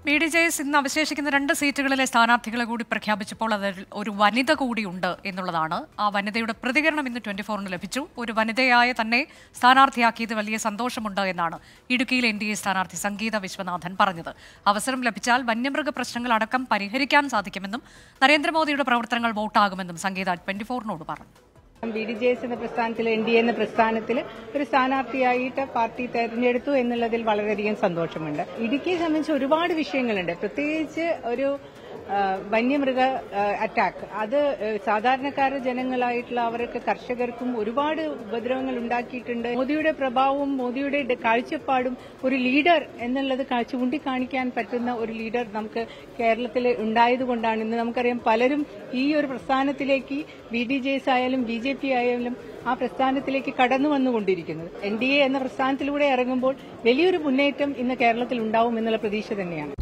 B D J S ഇന്ന് അവശേഷിക്കുന്ന രണ്ട് സീറ്റുകളിലെ സ്ഥാനാർത്ഥികളെ കൂടി പ്രഖ്യാപിച്ചപ്പോൾ അതിൽ ഒരു വനിത കൂടിയുണ്ട് എന്നുള്ളതാണ് ആ വനിതയുടെ പ്രതികരണം ഇന്ന് ട്വന്റി ഫോറിന് ലഭിച്ചു ഒരു വനിതയായ തന്നെ സ്ഥാനാർത്ഥിയാക്കിയത് വലിയ സന്തോഷമുണ്ട് എന്നാണ് ഇടുക്കിയിലെ എൻ ഡി എ സ്ഥാനാർത്ഥി സംഗീത വിശ്വനാഥൻ പറഞ്ഞത് അവസരം ലഭിച്ചാൽ വന്യമൃഗ പ്രശ്നങ്ങൾ അടക്കം പരിഹരിക്കാൻ സാധിക്കുമെന്നും നരേന്ദ്രമോദിയുടെ പ്രവർത്തനങ്ങൾ വോട്ടാകുമെന്നും സംഗീത ട്വന്റി ഫോറിനോട് പറഞ്ഞു ബി ഡി ജെ എസ് എന്ന പ്രസ്ഥാനത്തിൽ എൻ ഡി എ എന്ന പ്രസ്ഥാനത്തിൽ ഒരു സ്ഥാനാർത്ഥിയായിട്ട് പാർട്ടി തെരഞ്ഞെടുത്തു എന്നുള്ളതിൽ വളരെയധികം സന്തോഷമുണ്ട് ഇടുക്കിയെ സംബന്ധിച്ച് ഒരുപാട് വിഷയങ്ങളുണ്ട് പ്രത്യേകിച്ച് ഒരു ആ, വന്യമൃഗ ആ, അറ്റാക്ക് അത് ആ, സാധാരണക്കാര ജനങ്ങളായിട്ടുള്ള അവർക്ക് കർഷകർക്കും ഒരുപാട് ഉപദ്രവങ്ങൾ ഉണ്ടാക്കിയിട്ടുണ്ട് മോദിയുടെ പ്രഭാവവും മോദിയുടെ ഡ- കാഴ്ചപ്പാടും ഒരു ലീഡർ എന്നുള്ളത് കാ- ചൂണ്ടിക്കാണിക്കാൻ പറ്റുന്ന ഒരു ലീഡർ നമുക്ക് കേരളത്തിൽ ഉണ്ടായതുകൊണ്ടാണ് ഇന്ന് നമുക്കറിയാം പലരും ഈ ഒരു പ്രസ്ഥാനത്തിലേക്ക് ബി ഡി ജെ എസ് ആയാലും ബി ജെ പി ആയാലും ആ പ്രസ്ഥാനത്തിലേക്ക് കടന്നു വന്നുകൊണ്ടിരിക്കുന്നത് എൻ ഡി എ എന്ന പ്രസ്ഥാനത്തിലൂടെ ഇറങ്ങുമ്പോൾ വലിയൊരു മുന്നേറ്റം ഇന്ന് കേരളത്തിൽ ഉണ്ടാവും എന്നുള്ള പ്രതീക്ഷ തന്നെയാണ്